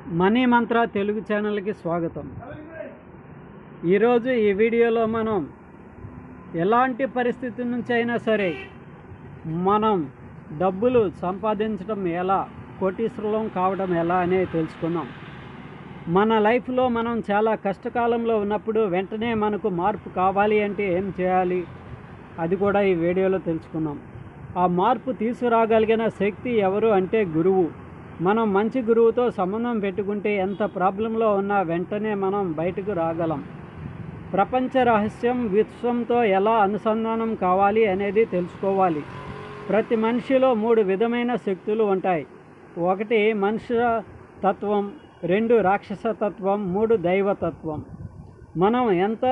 money మంత్ర తెలుగు ఛానల్కి స్వాగతం ఈరోజు ఈ వీడియోలో మనం ఎలాంటి పరిస్థితి నుంచి అయినా సరే మనం డబ్బులు సంపాదించడం ఎలా కోటీశ్వరం కావడం ఎలా అనేది తెలుసుకుందాం మన లైఫ్లో మనం చాలా కష్టకాలంలో ఉన్నప్పుడు వెంటనే మనకు మార్పు కావాలి అంటే ఏం చేయాలి అది కూడా ఈ వీడియోలో తెలుసుకుందాం ఆ మార్పు తీసుకురాగలిగిన శక్తి ఎవరు అంటే గురువు మనం మంచి గురువుతో సంబంధం పెట్టుకుంటే ఎంత ప్రాబ్లంలో ఉన్నా వెంటనే మనం బయటకు రాగలం ప్రపంచ రహస్యం విశ్వంతో ఎలా అనుసంధానం కావాలి అనేది తెలుసుకోవాలి ప్రతి మనిషిలో మూడు విధమైన శక్తులు ఉంటాయి ఒకటి మనుష్య తత్వం రెండు రాక్షస తత్వం మూడు దైవతత్వం మనం ఎంత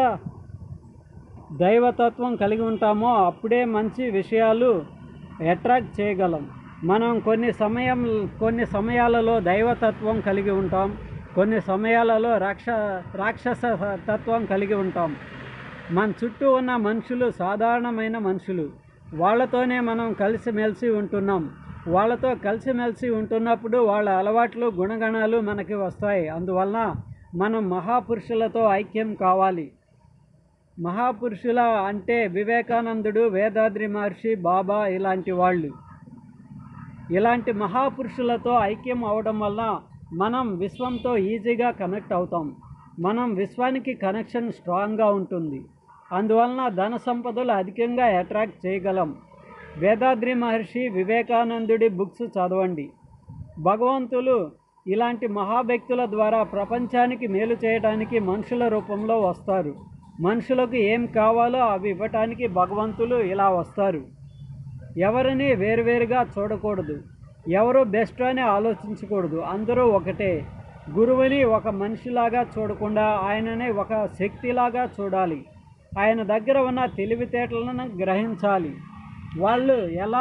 దైవతత్వం కలిగి ఉంటామో అప్పుడే మంచి విషయాలు అట్రాక్ట్ చేయగలం మనం కొన్ని సమయం కొన్ని సమయాలలో దైవతత్వం కలిగి ఉంటాం కొన్ని సమయాలలో రాక్ష రాక్షస తత్వం కలిగి ఉంటాం మన చుట్టూ ఉన్న మనుషులు సాధారణమైన మనుషులు వాళ్ళతోనే మనం కలిసిమెలిసి ఉంటున్నాం వాళ్ళతో కలిసిమెలిసి ఉంటున్నప్పుడు వాళ్ళ అలవాట్లు గుణగణాలు మనకి వస్తాయి అందువలన మనం మహాపురుషులతో ఐక్యం కావాలి మహాపురుషుల అంటే వివేకానందుడు వేదాద్రి మహర్షి బాబా ఇలాంటి వాళ్ళు ఇలాంటి మహాపురుషులతో ఐక్యం అవడం వల్ల మనం విశ్వంతో ఈజీగా కనెక్ట్ అవుతాం మనం విశ్వానికి కనెక్షన్ స్ట్రాంగ్గా ఉంటుంది అందువలన ధన సంపదలు అధికంగా అట్రాక్ట్ చేయగలం వేదాద్రి మహర్షి వివేకానందుడి బుక్స్ చదవండి భగవంతులు ఇలాంటి మహావ్యక్తుల ద్వారా ప్రపంచానికి మేలు చేయడానికి మనుషుల రూపంలో వస్తారు మనుషులకు ఏం కావాలో అవి ఇవ్వటానికి భగవంతులు ఇలా వస్తారు ఎవరిని వేరువేరుగా చూడకూడదు ఎవరు బెస్ట్ అని ఆలోచించకూడదు అందరూ ఒకటే గురువుని ఒక మనిషిలాగా చూడకుండా ఆయనని ఒక శక్తిలాగా చూడాలి ఆయన దగ్గర ఉన్న తెలివితేటలను గ్రహించాలి వాళ్ళు ఎలా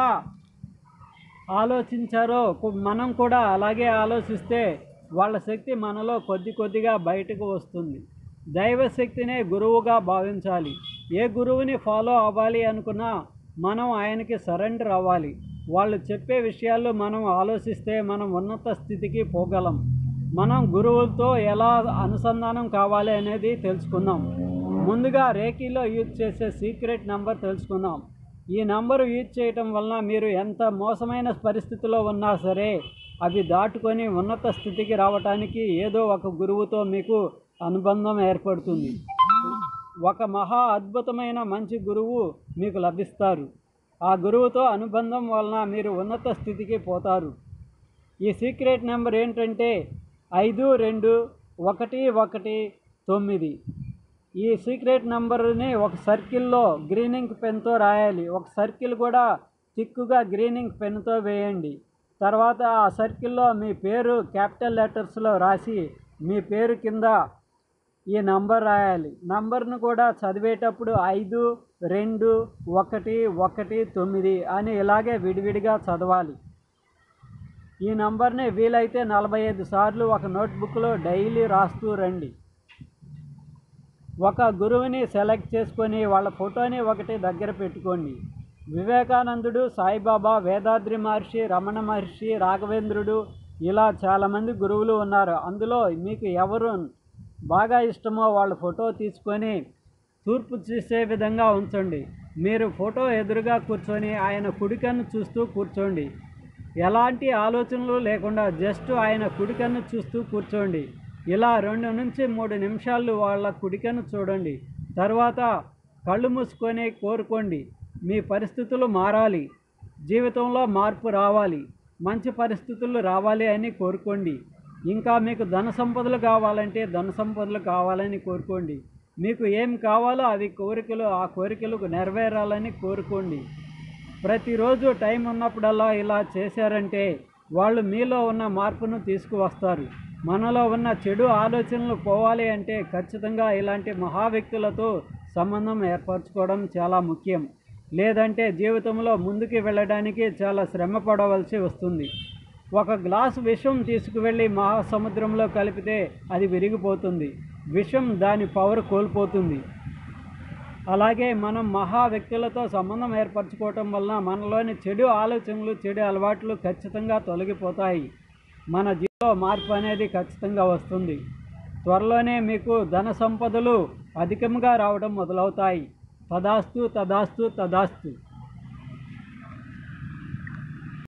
ఆలోచించారో కు- మనం కూడా అలాగే ఆలోచిస్తే వాళ్ళ శక్తి మనలో కొద్ది కొద్దిగా బయటకు వస్తుంది దైవశక్తినే గురువుగా భావించాలి ఏ గురువుని ఫాలో అవ్వాలి అనుకున్నా మనం ఆయనకి సరెండర్ అవ్వాలి వాళ్ళు చెప్పే విషయాలు మనం ఆలోచిస్తే మనం ఉన్నత స్థితికి పోగలం మనం గురువులతో ఎలా అనుసంధానం కావాలి అనేది తెలుసుకుందాం ముందుగా రేకీలో యూజ్ చేసే సీక్రెట్ నెంబర్ తెలుసుకుందాం ఈ నంబరు యూజ్ చేయటం వలన మీరు ఎంత మోసమైన పరిస్థితిలో ఉన్నా సరే అవి దాటుకొని ఉన్నత స్థితికి రావటానికి ఏదో ఒక గురువుతో మీకు అనుబంధం ఏర్పడుతుంది ఒక మహా అద్భుతమైన మంచి గురువు మీకు లభిస్తారు ఆ గురువుతో అనుబంధం వలన మీరు ఉన్నత స్థితికి పోతారు ఈ సీక్రెట్ నెంబర్ ఏంటంటే ఐదు రెండు ఒకటి ఒకటి తొమ్మిది ఈ సీక్రెట్ నెంబర్ని ఒక సర్కిల్లో గ్రీనింగ్ పెన్తో రాయాలి ఒక సర్కిల్ కూడా తిక్కుగా గ్రీనింగ్ పెన్తో వేయండి తర్వాత ఆ సర్కిల్లో మీ పేరు క్యాపిటల్ లెటర్స్లో రాసి మీ పేరు కింద ఈ నంబర్ రాయాలి నంబర్ను కూడా చదివేటప్పుడు ఐదు రెండు ఒకటి ఒకటి తొమ్మిది అని ఇలాగే విడివిడిగా చదవాలి ఈ నంబర్ని వీలైతే నలభై ఐదు సార్లు ఒక నోట్బుక్లో డైలీ రాస్తూ రండి ఒక గురువుని సెలెక్ట్ చేసుకొని వాళ్ళ ఫోటోని ఒకటి దగ్గర పెట్టుకోండి వివేకానందుడు సాయిబాబా వేదాద్రి మహర్షి రమణ మహర్షి రాఘవేంద్రుడు ఇలా చాలామంది గురువులు ఉన్నారు అందులో మీకు ఎవరు బాగా ఇష్టమో వాళ్ళ ఫోటో తీసుకొని తూర్పు చూసే విధంగా ఉంచండి మీరు ఫోటో ఎదురుగా కూర్చొని ఆయన కుడికన్ను చూస్తూ కూర్చోండి ఎలాంటి ఆలోచనలు లేకుండా జస్ట్ ఆయన కుడికన్ను చూస్తూ కూర్చోండి ఇలా రెండు నుంచి మూడు నిమిషాలు వాళ్ళ కుడికన్ను చూడండి తర్వాత కళ్ళు మూసుకొని కోరుకోండి మీ పరిస్థితులు మారాలి జీవితంలో మార్పు రావాలి మంచి పరిస్థితులు రావాలి అని కోరుకోండి ఇంకా మీకు ధన సంపదలు కావాలంటే ధన సంపదలు కావాలని కోరుకోండి మీకు ఏం కావాలో అవి కోరికలు ఆ కోరికలకు నెరవేరాలని కోరుకోండి ప్రతిరోజు టైం ఉన్నప్పుడల్లా ఇలా చేశారంటే వాళ్ళు మీలో ఉన్న మార్పును తీసుకువస్తారు మనలో ఉన్న చెడు ఆలోచనలు పోవాలి అంటే ఖచ్చితంగా ఇలాంటి మహా వ్యక్తులతో సంబంధం ఏర్పరచుకోవడం చాలా ముఖ్యం లేదంటే జీవితంలో ముందుకు వెళ్ళడానికి చాలా శ్రమ పడవలసి వస్తుంది ఒక గ్లాసు విషం తీసుకువెళ్ళి మహాసముద్రంలో కలిపితే అది విరిగిపోతుంది విషం దాని పవర్ కోల్పోతుంది అలాగే మనం మహా వ్యక్తులతో సంబంధం ఏర్పరచుకోవటం వలన మనలోని చెడు ఆలోచనలు చెడు అలవాట్లు ఖచ్చితంగా తొలగిపోతాయి మన జీవితంలో మార్పు అనేది ఖచ్చితంగా వస్తుంది త్వరలోనే మీకు ధన సంపదలు అధికంగా రావడం మొదలవుతాయి తదాస్తు తదాస్తు తదాస్తు